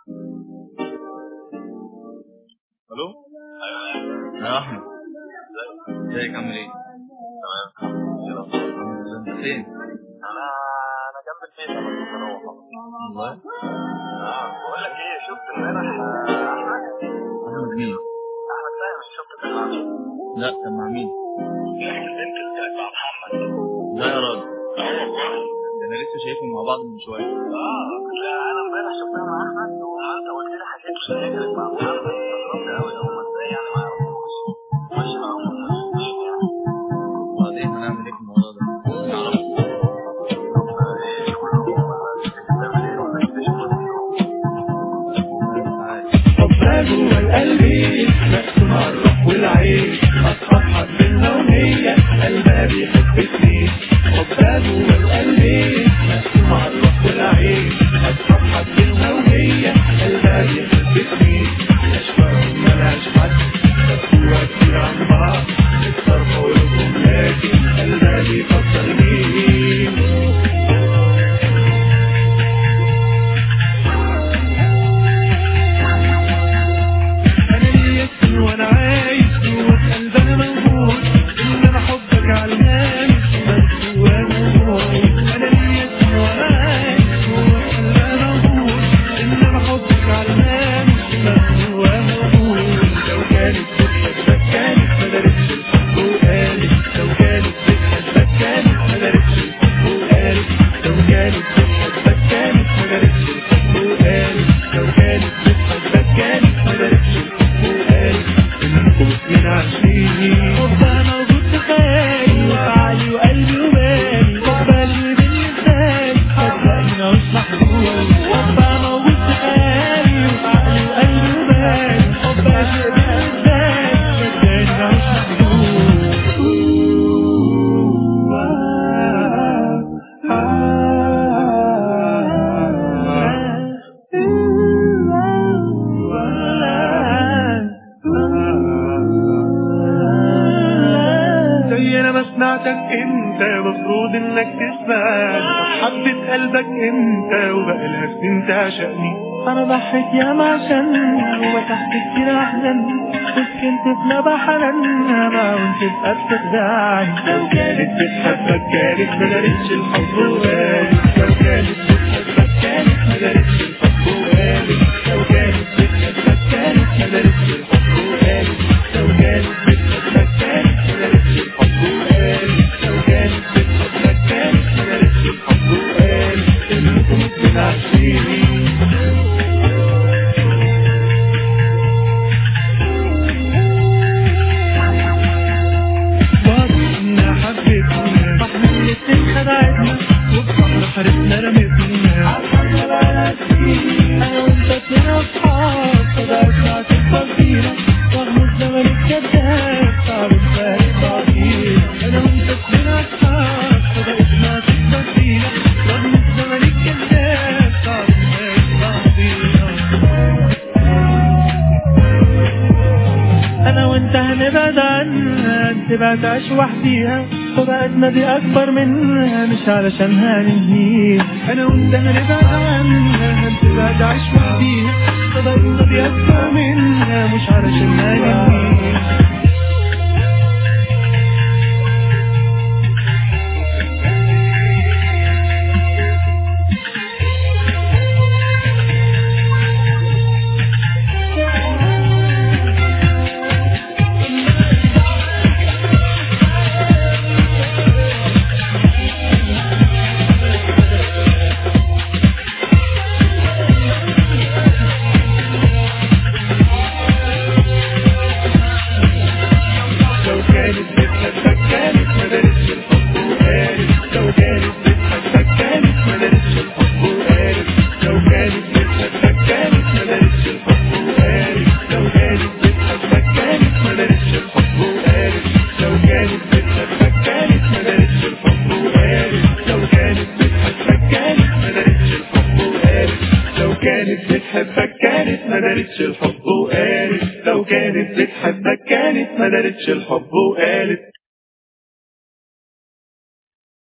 الو ايوه يا احمد ازيك عامل ايه؟ تمام الحمد لله انت فين؟ انا انا جنب البيت انا كنت بروح والله اه بقول لك ايه شفت امبارح آه، احمد احمد مين؟ احمد فاهم شفت كان مع مين؟ لا كان مع مين؟ ضحك البنت اللي كانت مع محمد لا يا راجل اه والله ده انا لسه شايفهم مع بعض من شويه اه لا انا امبارح شفتها مع احمد وانت قلت لي حكيت له ان هي كانت مع محمد استغربت قوي هم ازاي يعني ما يعرفوش ماشي معاهم هم الاثنين يعني وبعدين هنعمل ايه في الموضوع ده؟ نعرف طب ايه شغلهم ولا بتعمل ايه ولا كده شغلهم مش عارف حبها جوه القلب مقسوم على الروح والعين اصحاب حبنا وهي قلبها بيحب سنين حبها جوه القلب مقسوم على الروح والعين اصحاب حبنا وهي قلبها بيحب سنين اشواق ملهاش حد بسوا كتير عن بعض الصرف والهم لكن قلبها بيفكر مين انا ليا اسم وانا عايش جوه قلب انا موجود ان انا حبك علمان بس وانا موجود انا ليا اسم وانا عايش جوه قلب انا موجود ان انا حبك علمان بس وانا موجود لو كانت بتحبك كانت ما دارتش الحب وقالت لو كانت بتحبك كانت ما دارتش الحب وقالت لو كانت بتحبك كانت ما دارتش الحب وقالت لو كانت بتحبك كانت ما دارتش الحب وقالت انكم اتنين عايشين حبها موجود في خيالي وفعلي وقلبي وبالي حبالي بالنسبة لي صدقني مش محبوب حبها موجود في خيالي وفعلي وقلبي وبالي حبها شيء بالنسبة لي صدقني مش زي انا ما سمعتك انت مفروض انك تسمعني حبة قلبك انت وبقى لها سنين تعشقني انا ضحيت ياما عشان ومسحت كتير احزان وسكنت في نبع حنانها وانت تبقى بتخدعني لو كانت بتحبك كانت ما دارتش الحب وقالت لو كانت بتحبك كانت ما دارتش الحب وقالت لو كانت بتحبك كانت ما دارتش الحب وقالت لو كانت بتحبك كانت ما دارتش الحب وقالت لو كانت بتحبك كانت ما دارتش الحب وقالت انكم اتنين عايشين وعدنا حبيتنا صاحنا الاتنين خدعتنا وبصحنا حارتنا رمتنا انا وانت اتنين اصحاب صدقتنا هتفضل فينا رغم الزمن الكذاب صعب نفارق بعضينا انا وانت اتنين اصحاب صدقتنا هتفضل فينا رغم الزمن الكذاب صعب نفارق بعضينا انا وانت هنبعد عنها تبقى تعيش وحديها طبيعتنا دي اكبر منها مش علشان هننهيها انا وانت هنبعد عنها تبقى تعيش وحديها طبيعتنا دي اكبر منها مش علشان هننهيها لو كانت بتحبك كانت ما دارتش الحب وقالت لو كانت بتحبك كانت ما دارتش الحب وقالت لو كانت بتحبك كانت ما دارتش الحب وقالت لو كانت بتحبك كانت ما دارتش الحب وقالت لو كانت بتحبك كانت ما دارتش الحب وقالت لو كانت بتحبك كانت ما دارتش الحب وقالت لو كانت بتحبك كانت ما دارتش الحب وقالت لو كانت بتحبك كانت ما دارتش الحب وقالت